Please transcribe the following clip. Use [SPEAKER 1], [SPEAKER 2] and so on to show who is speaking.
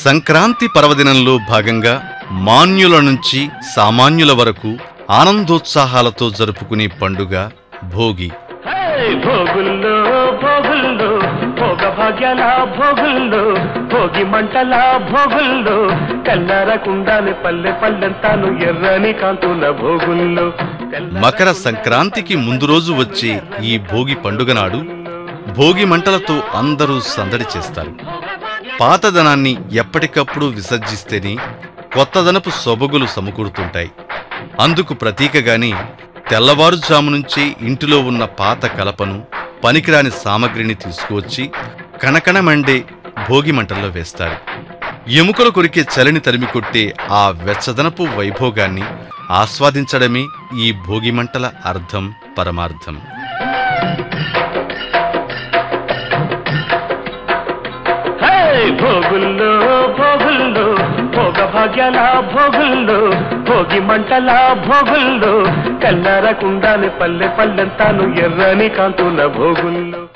[SPEAKER 1] సంక్రాంతి పర్వదినంలో భాగంగా మాన్యుల నుంచి సామాన్యుల వరకు ఆనందోత్సాహాలతో జరుపుకునే పండుగ భోగి
[SPEAKER 2] హే! భోగుల్లో భోగుల్లో భోగ భాగ్యాల భోగుల్లో భోగి మంటల భోగుల్లో కల్లరకుండానే పల్లె పల్లెంతాను ఎర్రని కాంతుల భోగుల్లో
[SPEAKER 1] మకర సంక్రాంతికి ముందు రోజు వచ్చే ఈ భోగి పండుగ నాడు భోగి మంటలతో అందరూ సందడి చేస్తారు పాతదనాన్ని ఎప్పటికప్పుడు విసర్జిస్తేనే కొత్తదనపు సొబగులు సమకూరుతుంటాయి అందుకు ప్రతీకగానే తెల్లవారుజాము నుంచే ఇంటిలో ఉన్న పాత కలపను పనికిరాని సామగ్రిని తీసుకువచ్చి కణకణమండే భోగి మంటల్లో వేస్తారు ఎముకలు కొరికే చలిని తరిమి కొట్టే ఆ వెచ్చదనపు వైభోగాన్ని ఆస్వాదించడమే ఈ భోగి మంటల అర్థం పరమార్థం
[SPEAKER 2] హే! భోగుల్లో భోగుల్లో భోగ భాగ్యాల భోగుల్లో భోగి మంటల భోగుల్లో కల్లరకుండానే పల్లె పల్లెంతాను ఎర్రని కాంతుల భోగుల్లో